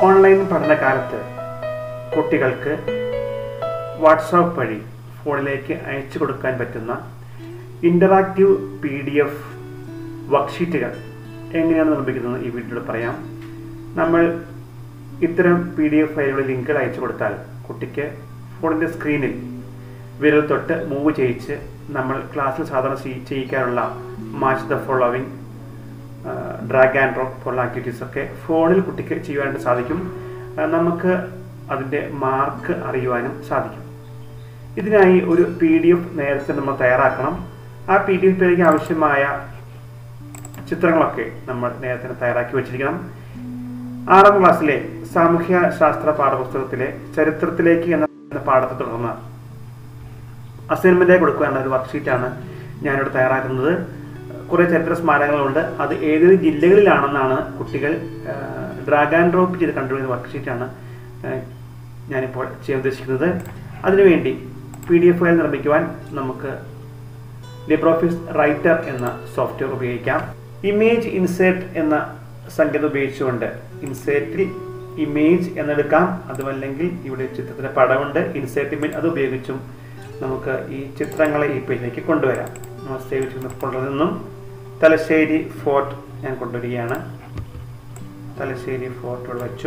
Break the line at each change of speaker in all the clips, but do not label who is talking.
online പഠനകാലത്ത് കുട്ടികൾക്ക് WhatsApp വഴി ഫോണിലേക്ക് അയച്ചു കൊടുക്കാൻ പറ്റുന്ന ഇൻ്ററാക്റ്റീവ് പി ഡി എഫ് വർക്ക്ഷീറ്റുകൾ എങ്ങനെയാണ് നിർമ്മിക്കുന്നത് ഈ വീഡിയോയിൽ പറയാം നമ്മൾ ഇത്തരം പി ഡി എഫ് ഫയലുകൾ ലിങ്കുകൾ അയച്ചു കൊടുത്താൽ കുട്ടിക്ക് ഫോണിൻ്റെ സ്ക്രീനിൽ വിരൽ തൊട്ട് മൂവ് ചെയ്യിച്ച് നമ്മൾ ക്ലാസ്സിൽ സാധാരണ ചെയ്- ചെയ്യിക്കാറുള്ള match the following drag and drop പോലുള്ള ആക്ടിവിറ്റീസ് ഒക്കെ ഫോണിൽ കുട്ടിക്ക് ചെയ്യുവാനായിട്ട് സാധിക്കും ആ, നമുക്ക് അതിൻ്റെ മാർക്ക് അറിയുവാനും സാധിക്കും ഇതിനായി ഒരു പി ഡി എഫ് നേരത്തെ നമ്മൾ തയ്യാറാക്കണം ആ പി ഡി എഫിലേക്ക് ആവശ്യമായ ചിത്രങ്ങളൊക്കെ നമ്മൾ നേരത്തെ തന്നെ തയ്യാറാക്കി വെച്ചിരിക്കണം ആറാം ക്ലാസ്സിലെ സാമൂഹ്യ ശാസ്ത്ര പാഠപുസ്തകത്തിലെ ചരിത്രത്തിലേക്ക് എന്ന പാഠത്തെ തുടർന്ന് അസൈൻമെന്റ് കൊടുക്കാനുള്ള ഒരു വർക്ക്ഷീറ്റാണ് ഞാനിവിടെ തയ്യാറാക്കുന്നത് കുറേ ചരിത്ര സ്മാരകങ്ങളുണ്ട് അത് ഏത് ജില്ലകളിലാണെന്നാണ് കുട്ടികൾ ഡ്രാഗ് ആൻഡ് ഡ്രോപ്പ് ചെയ്ത് കണ്ടുപിടിക്കുന്ന വർക്ക്ഷീറ്റാണ് ഞാനിപ്പോൾ ചെയ്യാൻ ഉദ്ദേശിക്കുന്നത് അതിനുവേണ്ടി പി ഡി എഫ് ഫയൽ നിർമ്മിക്കുവാൻ നമുക്ക് ലിബ്രോഫിസ് റൈറ്റർ എന്ന സോഫ്റ്റ്വെയർ ഉപയോഗിക്കാം ഇമേജ് ഇൻസേർട്ട് എന്ന സംഗതി ഉപയോഗിച്ചുകൊണ്ട് ഇൻസേർട്ടിൽ ഇമേജ് എന്നെടുക്കാം അതുമല്ലെങ്കിൽ ഇവിടെ ചിത്രത്തിന്റെ പടമുണ്ട് ഇൻസേർട്ട് ഇമേജ് അത് ഉപയോഗിച്ചും നമുക്ക് ഈ ചിത്രങ്ങളെ ഈ പേജിലേക്ക് കൊണ്ടുവരാം നമ്മൾ സേവ് ചെയ്യുന്ന ഫോൾഡറിൽ നിന്നും തലശ്ശേരി ഫോർട്ട് ഞാൻ കൊണ്ടുവരികയാണ് തലശ്ശേരി ഫോർട്ട് ഇവിടെ വെച്ചു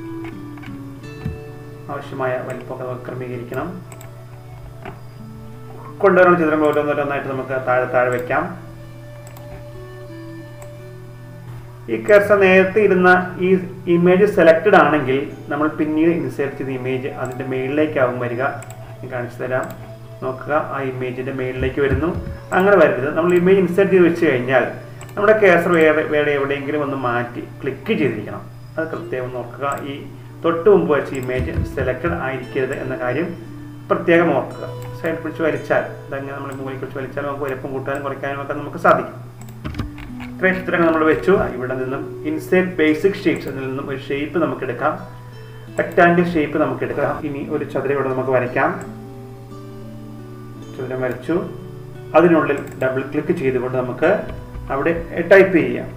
ആവശ്യമായ വലിപ്പമൊക്കെ നമുക്ക് ക്രമീകരിക്കണം കൊണ്ടുവരുന്ന ചിത്രങ്ങൾ ഓരോന്നോരോന്നായിട്ട് നമുക്ക് താഴെ താഴെ വെക്കാം ഈ കർസർ നേരത്തെ ഇരുന്ന ഈ ഇമേജ് സെലക്റ്റഡ് ആണെങ്കിൽ നമ്മൾ പിന്നീട് ഇൻസേർട്ട് ചെയ്ത ഇമേജ് അതിൻ്റെ മേളിലേക്കാവും വരിക ഞാൻ കാണിച്ചു തരാം നോക്കുക ആ ഇമേജിൻ്റെ മേളിലേക്ക് വരുന്നു അങ്ങനെ വരരുത് നമ്മൾ ഇമേജ് ഇൻസേർട്ട് ചെയ്ത് വെച്ച് കഴിഞ്ഞാൽ നമ്മുടെ കേസർ വേറെ വേറെ എവിടെയെങ്കിലും ഒന്ന് മാറ്റി ക്ലിക്ക് ചെയ്തിരിക്കണം അത് പ്രത്യേകം നോക്കുക ഈ തൊട്ട് മുമ്പ് വെച്ച ഇമേജ് സെലക്റ്റഡ് ആയിരിക്കരുത് എന്ന കാര്യം പ്രത്യേകം ഓർക്കുക സൈഡ് പിടിച്ച് വലിച്ചാൽ ഇതങ്ങനെ നമ്മൾ മുകളിൽ പിടിച്ച് വലിച്ചാൽ നമുക്ക് വലുപ്പം കൂട്ടാനും കുറയ്ക്കാനും ഒക്കെ നമുക്ക് സാധിക്കും ഇത്രയും ചിത്രങ്ങൾ നമ്മൾ വെച്ചു ഇവിടെ നിന്നും ഇൻസേർട്ട് ബേസിക് ഷേപ്സ് അതിൽ നിന്നും ഒരു ഷേപ്പ് നമുക്ക് എടുക്കാം റെക്ടാങ്കിൾ ഷേപ്പ് നമുക്ക് എടുക്കാം ഇനി ഒരു ചതുരം ഇവിടെ നമുക്ക് വരയ്ക്കാം ചതുരം വരച്ചു അതിനുള്ളിൽ ഡബിൾ ക്ലിക്ക് ചെയ്തുകൊണ്ട് നമുക്ക് അവിടെ ടൈപ്പ് ചെയ്യാം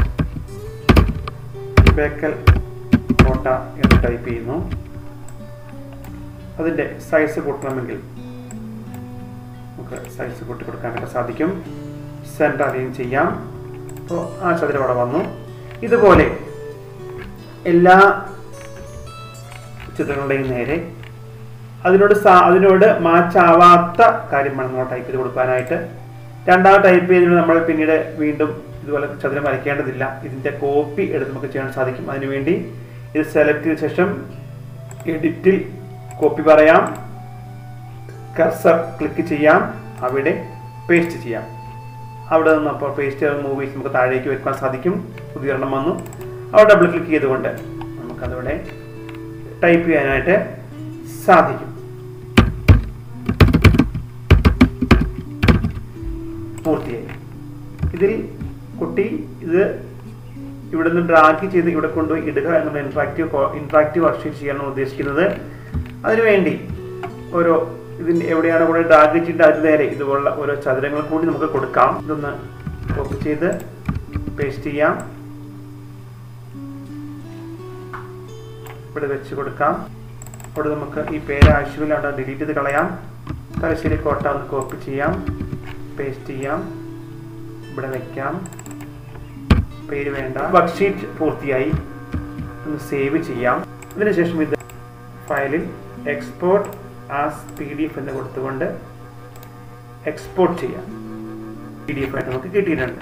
ബേക്കൽ കോട്ട എന്ന് ടൈപ്പ് ചെയ്യുന്നു അതിൻ്റെ സൈസ് കൂട്ടണമെങ്കിൽ നമുക്ക് സൈസ് കൂട്ടി കൊടുക്കാനൊക്കെ സാധിക്കും സെൻറ്റർ അലൈൻ ചെയ്യാം അപ്പോൾ ആ ചതുരം അവിടെ വന്നു ഇതുപോലെ എല്ലാ ചിത്രങ്ങളുടെയും നേരെ അതിനോട് സാ അതിനോട് മാച്ചാവാത്ത കാര്യം വേണം നമ്മൾ ടൈപ്പ് ചെയ്ത് കൊടുക്കാനായിട്ട് രണ്ടാമത് ടൈപ്പ് ചെയ്തിട്ട് നമ്മൾ പിന്നീട് വീണ്ടും ഇതുപോലെ ചതുരം വരയ്ക്കേണ്ടതില്ല ഇതിൻ്റെ കോപ്പി എടുത്ത് നമുക്ക് ചെയ്യാൻ സാധിക്കും അതിനുവേണ്ടി ഇത് സെലക്ട് ചെയ്ത ശേഷം എഡിറ്റിൽ കോപ്പി പറയാം കർസർ ക്ലിക്ക് ചെയ്യാം അവിടെ പേസ്റ്റ് ചെയ്യാം അവിടെ നിന്ന് അപ്പോൾ പേസ്റ്റ് മൂവ് ചെയ്ത് നമുക്ക് താഴേക്ക് വെക്കാൻ സാധിക്കും പുതിയൊരെണ്ണം വന്നു അവിടെ ഡബിൾ ക്ലിക്ക് ചെയ്തുകൊണ്ട് നമുക്കതവിടെ ടൈപ്പ് ചെയ്യാനായിട്ട് സാധിക്കും പൂർത്തിയായി ഇതിൽ കുട്ടി ഇത് ഇവിടെ നിന്ന് ഡ്രാഗ് ചെയ്ത് ഇവിടെ കൊണ്ടുപോയി ഇടുക എന്നുള്ള ഇൻട്രാക്റ്റീവ് ഇൻട്രാക്റ്റീവ് വർക്ക്ഷീറ്റ് ചെയ്യാനാണ് ഉദ്ദേശിക്കുന്നത് അതിനുവേണ്ടി ഓരോ ഇതിൻ്റെ എവിടെയാണ് കൂടെ ഡ്രാഗ് ചെയ്തിട്ട് അതിന് നേരെ ഇതുപോലുള്ള ഓരോ ചതുരങ്ങൾ കൂടി നമുക്ക് കൊടുക്കാം ഇതൊന്ന് കോപ്പി ചെയ്ത് പേസ്റ്റ് ചെയ്യാം ഇവിടെ വെച്ച് കൊടുക്കാം ഇവിടെ നമുക്ക് ഈ പേര് ആവശ്യമില്ല അവിടെ ഡിലീറ്റ് ചെയ്ത് കളയാം തലശ്ശേരി കോട്ട ഒന്ന് കോപ്പി ചെയ്യാം പേസ്റ്റ് ചെയ്യാം ഇവിടെ വെക്കാം പേര് വേണ്ട വർക്ക്ഷീറ്റ് പൂർത്തിയായി ഒന്ന് സേവ് ചെയ്യാം അതിനുശേഷം ഇത് ഫയലിൽ export as P D F എന്ന് കൊടുത്തുകൊണ്ട് എക്സ്പോർട്ട് ചെയ്യാം പി ഡി എഫ് ആയിട്ട് നമുക്ക് കിട്ടിയിട്ടുണ്ട്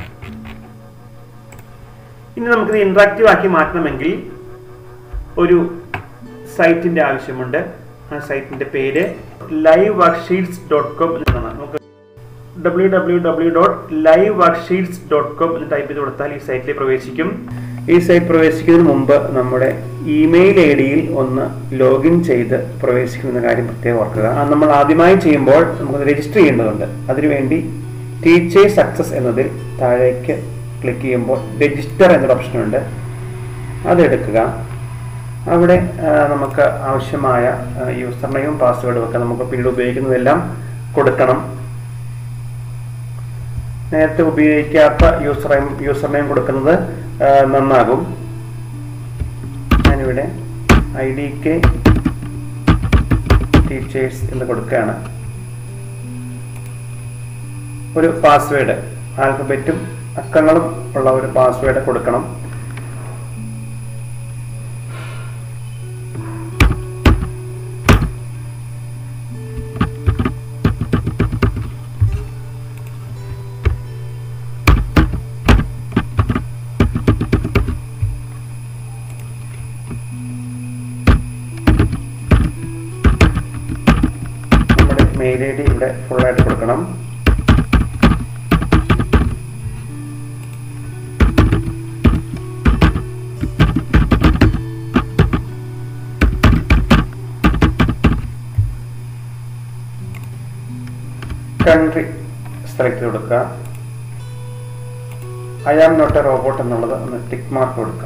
ഇനി നമുക്കിത് ഇൻട്രാക്റ്റീവ് ആക്കി മാറ്റണമെങ്കിൽ ഒരു സൈറ്റിന്റെ ആവശ്യമുണ്ട് ആ സൈറ്റിന്റെ പേര് ലൈവ് വർക്ക്ഷീറ്റ്സ് ഡോട്ട് കോം എന്നാണ് നമുക്ക് W W W dot live worksheets dot com എന്ന് ടൈപ്പ് ചെയ്ത് കൊടുത്താൽ ഈ സൈറ്റിൽ പ്രവേശിക്കും ഈ സൈറ്റ് പ്രവേശിക്കുന്നതിന് മുമ്പ് നമ്മുടെ ഇമെയിൽ ഐ ഡിയിൽ ഒന്ന് ലോഗിൻ ചെയ്ത് പ്രവേശിക്കുന്ന കാര്യം പ്രത്യേകം ഓർക്കുക ആ നമ്മൾ ആദ്യമായി ചെയ്യുമ്പോൾ നമുക്ക് രജിസ്റ്റർ ചെയ്യേണ്ടതുണ്ട് അതിനുവേണ്ടി ടീച്ചേഴ്സ് സക്സസ് എന്നതിൽ താഴേക്ക് ക്ലിക്ക് ചെയ്യുമ്പോൾ രജിസ്റ്റർ എന്നൊരു ഓപ്ഷൻ ഉണ്ട് അതെടുക്കുക അവിടെ ആ, നമുക്ക് ആവശ്യമായ യൂസർ നെയിം പാസ്വേഡും ഒക്കെ നമുക്ക് പിന്നീട് ഉപയോഗിക്കുന്നതെല്ലാം കൊടുക്കണം നേരത്തെ ഉപയോഗിക്കാത്ത യൂസർ യൂസർ നെയിം കൊടുക്കുന്നത് ആ, നന്നാകും ഞാനിവിടെ ഐ ഡി കെ ടീച്ചേഴ്സ് എന്ന് കൊടുക്കുകയാണ് ഒരു പാസ്വേഡ് ആൽഫബറ്റും അക്കങ്ങളും ഉള്ള ഒരു പാസ്വേഡ് കൊടുക്കണം നമ്മുടെ മെയിൽ ഐ ഡി ഇവിടെ ഫുള്ളായിട്ട് കൊടുക്കണം കൺട്രി സെലക്ട് ചെയ്ത് കൊടുക്കുക I am not a robot എന്നുള്ളത് ഒന്ന് ടിക്ക് മാർക്ക് കൊടുക്കുക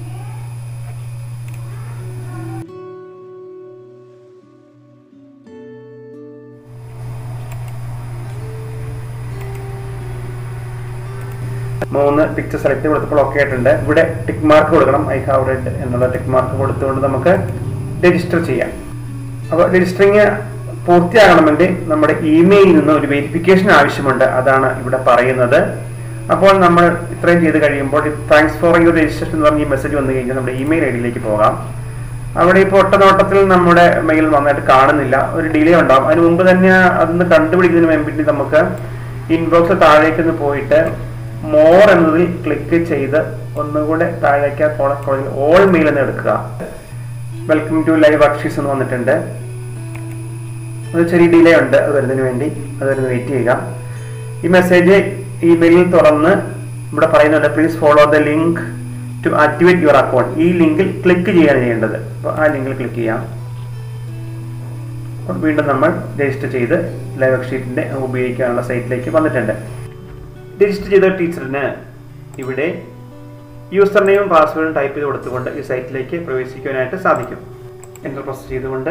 മൂന്ന് പിക്ചർ സെലക്ട് കൊടുത്തപ്പോൾ ഓക്കെ ആയിട്ടുണ്ട് ഇവിടെ ടിക്ക് മാർക്ക് കൊടുക്കണം ഐ ഹാവ് റെഡ് എന്നുള്ള ടിക്ക് മാർക്ക് കൊടുത്തുകൊണ്ട് നമുക്ക് രജിസ്റ്റർ ചെയ്യാം അപ്പോൾ രജിസ്റ്ററിങ് പൂർത്തിയാകണമെങ്കിൽ നമ്മുടെ ഇമെയിലിൽ നിന്ന് ഒരു വെരിഫിക്കേഷൻ ആവശ്യമുണ്ട് അതാണ് ഇവിടെ പറയുന്നത് അപ്പോൾ നമ്മൾ ഇത്രയും ചെയ്ത് കഴിയുമ്പോൾ താങ്ക്സ് ഫോർ യുവർ രജിസ്ട്രേഷൻ എന്ന് പറഞ്ഞ ഈ മെസ്സേജ് വന്നു കഴിഞ്ഞാൽ നമ്മുടെ ഇമെയിൽ ഐ ഡിയിലേക്ക് പോകാം അവിടെ ഇപ്പോൾ ഒട്ടനോട്ടത്തിൽ നമ്മുടെ മെയിൽ നന്നായിട്ട് കാണുന്നില്ല ഒരു ഡിലേ ഉണ്ടാവും അതിന് മുമ്പ് തന്നെ അതൊന്ന് കണ്ടുപിടിക്കുന്നതിന് വേണ്ടി നമുക്ക് ഇൻബോക്സ് താഴേക്ക് ഒന്ന് പോയിട്ട് മോർ എന്നതിൽ ക്ലിക്ക് ചെയ്ത് ഒന്നുകൂടെ താഴേക്ക് കോളേജിൽ ഓൾ മെയിൽ എന്ന് എടുക്കുക വെൽക്കം ടു ലൈവ് വർക്ക്ഷീസ് എന്ന് വന്നിട്ടുണ്ട് അത് ചെറിയ ഡിലേ ഉണ്ട് അത് വരുന്നതിന് വേണ്ടി അത് വരുന്ന വെയിറ്റ് ചെയ്യുക ഈ മെസ്സേജ് ഇമെയിലിൽ തുറന്ന് ഇവിടെ പറയുന്നുണ്ട് please follow the link to activate your account ഈ ലിങ്കിൽ ക്ലിക്ക് ചെയ്യാണ് ചെയ്യേണ്ടത് അപ്പോൾ ആ ലിങ്കിൽ ക്ലിക്ക് ചെയ്യാം അപ്പോൾ വീണ്ടും നമ്മൾ രജിസ്റ്റർ ചെയ്ത് ലൈവ് വർക്ക്ഷീറ്റിൻ്റെ ഉപയോഗിക്കാനുള്ള സൈറ്റിലേക്ക് വന്നിട്ടുണ്ട് രജിസ്റ്റർ ചെയ്ത ടീച്ചറിന് ഇവിടെ യൂസർ നെയിമും പാസ്വേഡും ടൈപ്പ് ചെയ്ത് കൊടുത്തുകൊണ്ട് ഈ സൈറ്റിലേക്ക് പ്രവേശിക്കുവാനായിട്ട് സാധിക്കും എൻ്റർ പ്രസ് ചെയ്തുകൊണ്ട്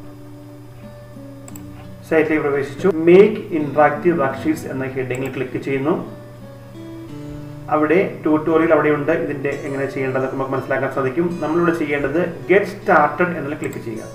സൈറ്റിലേക്ക് പ്രവേശിച്ചു മേക്ക് ഇൻട്രാക്റ്റീവ് വർക്ക്ഷീറ്റ്സ് എന്ന ഹെഡിങ്ങിൽ ക്ലിക്ക് ചെയ്യുന്നു അവിടെ ട്യൂട്ടോറിയൽ അവിടെയുണ്ട് ഇതിന്റെ എങ്ങനെ ചെയ്യേണ്ടതൊക്കെ നമുക്ക് മനസ്സിലാക്കാൻ സാധിക്കും നമ്മളിവിടെ ചെയ്യേണ്ടത് ഗെറ്റ് സ്റ്റാർട്ടഡ് എന്നതിൽ ക്ലിക്ക് ചെയ്യുക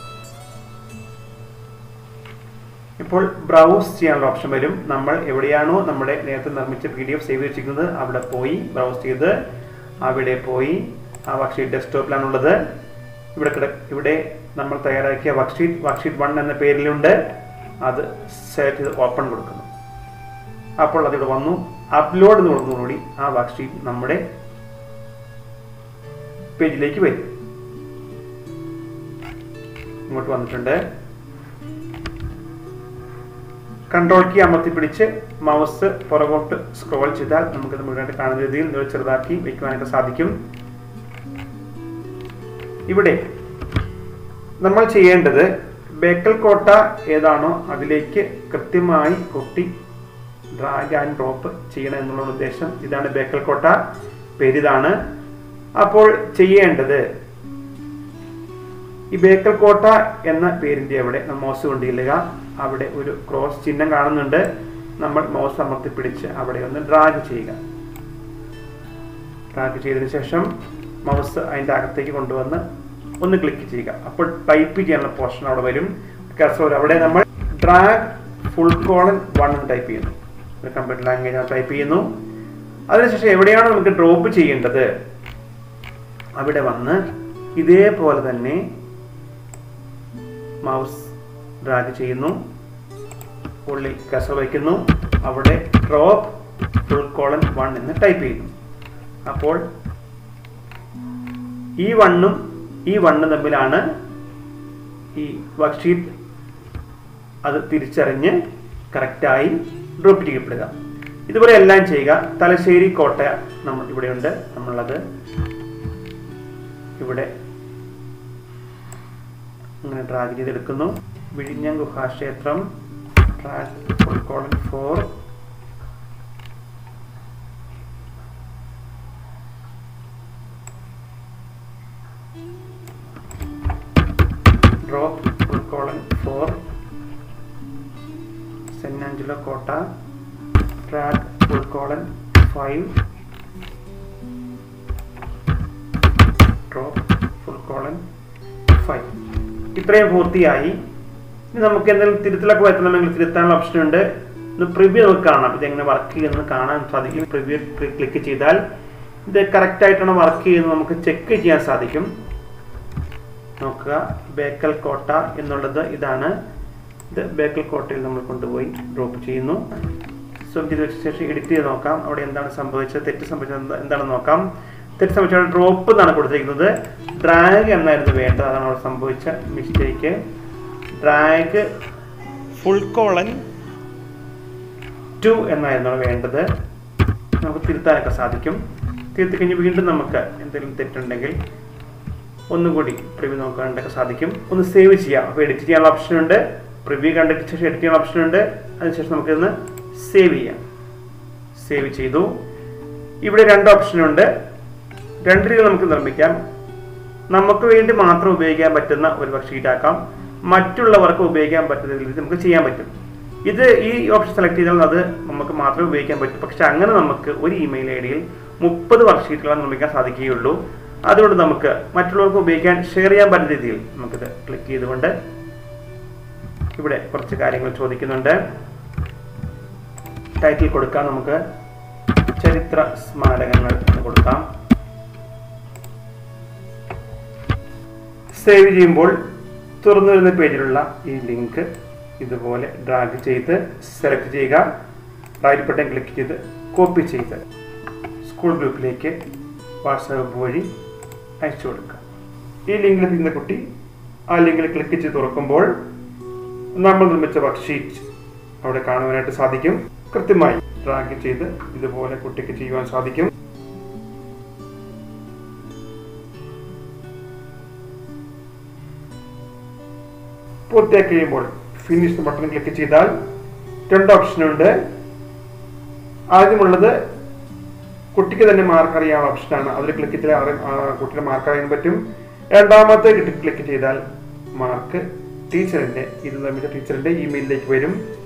ഇപ്പോൾ ബ്രൗസ് ചെയ്യാനുള്ള ഓപ്ഷൻ വരും നമ്മൾ എവിടെയാണോ നമ്മുടെ നേരത്തെ നിർമ്മിച്ച പി ഡി എഫ് സേവ് വെച്ചിരിക്കുന്നത് അവിടെ പോയി ബ്രൗസ് ചെയ്ത് അവിടെ പോയി ആ വർക്ക്ഷീറ്റ് ഡെസ്ക്ടോപ്പിലാണുള്ളത് ഇവിടെ കിട ഇവിടെ നമ്മൾ തയ്യാറാക്കിയ വർക്ക്ഷീറ്റ് വർക്ക്ഷീറ്റ് വൺ എന്ന പേരിലുണ്ട് അത് സെലക്ട് ചെയ്ത് ഓപ്പൺ കൊടുക്കുന്നു അപ്പോൾ അതിവിടെ വന്നു അപ്ലോഡ് എന്ന് കൊടുക്കുന്നതോടുകൂടി ആ വർക്ക്ഷീറ്റ് നമ്മുടെ പേജിലേക്ക് വരും ഇങ്ങോട്ട് വന്നിട്ടുണ്ട് കൺട്രോൾ കീ അമർത്തി പിടിച്ച് മൗസ് പുറകോട്ട് സ്ക്രോൾ ചെയ്താൽ നമുക്ക് മുഴുവനായിട്ട് കാണുന്ന രീതിയിൽ ഇത് ചെറുതാക്കി വയ്ക്കുവാനൊക്കെ സാധിക്കും ഇവിടെ നമ്മൾ ചെയ്യേണ്ടത് ബേക്കൽ കോട്ട ഏതാണോ അതിലേക്ക് കൃത്യമായി കൊട്ടി ഡ്രാഗ് ആൻഡ് ഡ്രോപ്പ് ചെയ്യണം എന്നുള്ള ഉദ്ദേശം ഇതാണ് ബേക്കൽ കോട്ട പേരിതാണ് അപ്പോൾ ചെയ്യേണ്ടത് ഈ ബേക്കൽ കോട്ട എന്ന പേരിന്റെ അവിടെ മൗസ് കൊണ്ടില്ലുക അവിടെ ഒരു ക്രോസ് ചിഹ്നം കാണുന്നുണ്ട് നമ്മൾ മൗസ് അമർത്തി പിടിച്ച് അവിടെ ഒന്ന് ഡ്രാഗ് ചെയ്യുക ഡ്രാഗ് ചെയ്തതിനു ശേഷം മൗസ് അതിൻ്റെ അകത്തേക്ക് കൊണ്ടുവന്ന് ഒന്ന് ക്ലിക്ക് ചെയ്യുക അപ്പോൾ ടൈപ്പ് ചെയ്യാനുള്ള പോർഷൻ അവിടെ വരും കർസോർ അവിടെ നമ്മൾ ഡ്രാഗ് ഫുൾ കോളൻ വൺ എന്ന് ടൈപ്പ് ചെയ്യുന്നു കമ്പ്യൂട്ടർ ലാംഗ്വേജ് ടൈപ്പ് ചെയ്യുന്നു അതിനുശേഷം എവിടെയാണോ നമുക്ക് ഡ്രോപ്പ് ചെയ്യേണ്ടത് അവിടെ വന്ന് ഇതേപോലെ തന്നെ മൗസ് ഡ്രാഗ് ചെയ്യുന്നു ഉള്ളിൽ കസർ വയ്ക്കുന്നു അവിടെ ഡ്രോപ്പ് ഫുൾ കോളൻ വൺ എന്ന് ടൈപ്പ് ചെയ്യുന്നു അപ്പോൾ ഈ വണ്ണും ഈ വണ്ണ് തമ്മിലാണ് ഈ വർക്ക്ഷീറ്റ് അത് തിരിച്ചറിഞ്ഞ് കറക്റ്റായി ഡ്രോപ്പ് ചെയ്യപ്പെടുക ഇതുപോലെ എല്ലാം ചെയ്യുക തലശ്ശേരി കോട്ട നമ്മൾ ഇവിടെയുണ്ട് നമ്മളത് ഇവിടെ അങ്ങനെ ഡ്രാഗ് ചെയ്തെടുക്കുന്നു വിഴിഞ്ഞം ഗുഹാക്ഷേത്രം drag full colon four drop full colon four Saint Angelo കോട്ട drag full colon five drop full five ഇത്രയും പൂർത്തിയായി ഇനി നമുക്ക് എന്തെങ്കിലും തിരുത്തലൊക്കെ വരുത്തണമെങ്കിൽ തിരുത്താനുള്ള ഓപ്ഷൻ ഉണ്ട് ഒന്ന് പ്രിവ്യൂ നമുക്ക് കാണാം ഇത് എങ്ങനെ വർക്ക് ചെയ്യുന്നത് കാണാൻ സാധിക്കും പ്രിവ്യൂ ക്ലിക്ക് ചെയ്താൽ ഇത് കറക്റ്റ് ആയിട്ടാണ് വർക്ക് ചെയ്യുന്നത് നമുക്ക് ചെക്ക് ചെയ്യാൻ സാധിക്കും നോക്കുക ബേക്കൽ കോട്ട എന്നുള്ളത് ഇതാണ് ഇത് ബേക്കൽ കോട്ടയിൽ നമ്മൾ കൊണ്ടുപോയി ഡ്രോപ്പ് ചെയ്യുന്നു സോ ചെയ്ത് വെച്ച ശേഷം എഡിറ്റ് ചെയ്ത് നോക്കാം അവിടെ എന്താണ് സംഭവിച്ചത് തെറ്റ് സംഭവിച്ചത് എന്താ- എന്താണെന്ന് നോക്കാം തെറ്റ് സംഭവിച്ചത് ഡ്രോപ്പ് എന്നാണ് കൊടുത്തിരിക്കുന്നത് ഡ്രാഗ് എന്നായിരുന്നു വേണ്ടത് അതാണ് അവിടെ സംഭവിച്ച mistake drag full colon two എന്നായിരുന്നു അവിടെ വേണ്ടത് നമുക്ക് തിരുത്താനൊക്കെ സാധിക്കും തിരുത്തി കഴിഞ്ഞ് വീണ്ടും നമുക്ക് എന്തെങ്കിലും തെറ്റുണ്ടെങ്കിൽ ഒന്നുകൂടി പ്രിവ്യൂ നോക്കാനൊക്കെ സാധിക്കും ഒന്ന് സേവ് ചെയ്യാം അപ്പോൾ എഡിറ്റ് ചെയ്യാനുള്ള ഓപ്ഷൻ ഉണ്ട് പ്രിവ്യൂ കണ്ടിട്ട് ശേഷം എഡിറ്റ് ചെയ്യാനുള്ള ഓപ്ഷൻ ഉണ്ട് അതിനുശേഷം നമുക്കിന്ന് സേവ് ചെയ്യാം സേവ് ചെയ്തു ഇവിടെ രണ്ട് ഓപ്ഷൻ ഉണ്ട് രണ്ട് രീതിയിൽ നമുക്ക് നിർമ്മിക്കാം നമുക്ക് വേണ്ടി മാത്രം ഉപയോഗിക്കാൻ പറ്റുന്ന ഒരു വർക്ക്ഷീറ്റ് ആക്കാം മറ്റുള്ളവർക്ക് ഉപയോഗിക്കാൻ പറ്റുന്ന രീതിയിൽ നമുക്ക് ചെയ്യാൻ പറ്റും ഇത് ഈ ഓപ്ഷൻ സെലക്ട് ചെയ്താൽ അത് നമുക്ക് മാത്രമേ ഉപയോഗിക്കാൻ പറ്റൂ പക്ഷെ അങ്ങനെ നമുക്ക് ഒരു ഇമെയിൽ ഐ ഡിയിൽ മുപ്പത് വർക്ക്ഷീറ്റുകൾ നിർമ്മിക്കാൻ സാധിക്കുകയുള്ളൂ അതുകൊണ്ട് നമുക്ക് മറ്റുള്ളവർക്ക് ഉപയോഗിക്കാൻ ഷെയർ ചെയ്യാൻ പറ്റുന്ന രീതിയിൽ നമുക്കിത് ക്ലിക്ക് ചെയ്തുകൊണ്ട് ഇവിടെ കുറച്ച് കാര്യങ്ങൾ ചോദിക്കുന്നുണ്ട് ടൈറ്റിൽ കൊടുക്കാം നമുക്ക് ചരിത്ര സ്മാരകങ്ങൾ എന്ന് കൊടുക്കാം സേവ് ചെയ്യുമ്പോൾ തുറന്നു വരുന്ന പേജിലുള്ള ഈ ലിങ്ക് ഇതുപോലെ ഡ്രാഗ് ചെയ്ത് സെലക്ട് ചെയ്യുക റൈറ്റ് ബട്ടൺ ക്ലിക്ക് ചെയ്ത് കോപ്പി ചെയ്ത് സ്കൂൾ ഗ്രൂപ്പിലേക്ക് വാട്സാപ്പ് വഴി അയച്ചു കൊടുക്കുക ഈ ലിങ്കിൽ എത്തിക്കുന്ന കുട്ടി ആ ലിങ്കിൽ ക്ലിക്ക് ചെയ്ത് തുറക്കുമ്പോൾ നമ്മൾ നിർമ്മിച്ച വർക്ക്ഷീറ്റ് അവിടെ കാണുവാനായിട്ട് സാധിക്കും കൃത്യമായി ഡ്രാഗ് ചെയ്ത് ഇതുപോലെ കുട്ടിക്ക് ചെയ്യുവാൻ സാധിക്കും പൂർത്തിയാക്കി കഴിയുമ്പോൾ ഫിനിഷ് ബട്ടൺ ക്ലിക്ക് ചെയ്താൽ രണ്ട് ഓപ്ഷൻ ഉണ്ട് ആദ്യമുള്ളത് കുട്ടിക്ക് തന്നെ മാർക്ക് അറിയാനുള്ള ഓപ്ഷനാണ് അതിൽ ക്ലിക്ക് ചെയ്താൽ അറി- ആ കുട്ടിയുടെ മാർക്ക് അറിയാൻ പറ്റും രണ്ടാമത്തെ ക്ലിക്ക് ചെയ്താൽ മാർക്ക് ടീച്ചറിന്റെ ഇത് നിർമ്മിച്ച ടീച്ചറിന്റെ ഇമെയിലിലേക്ക് വരും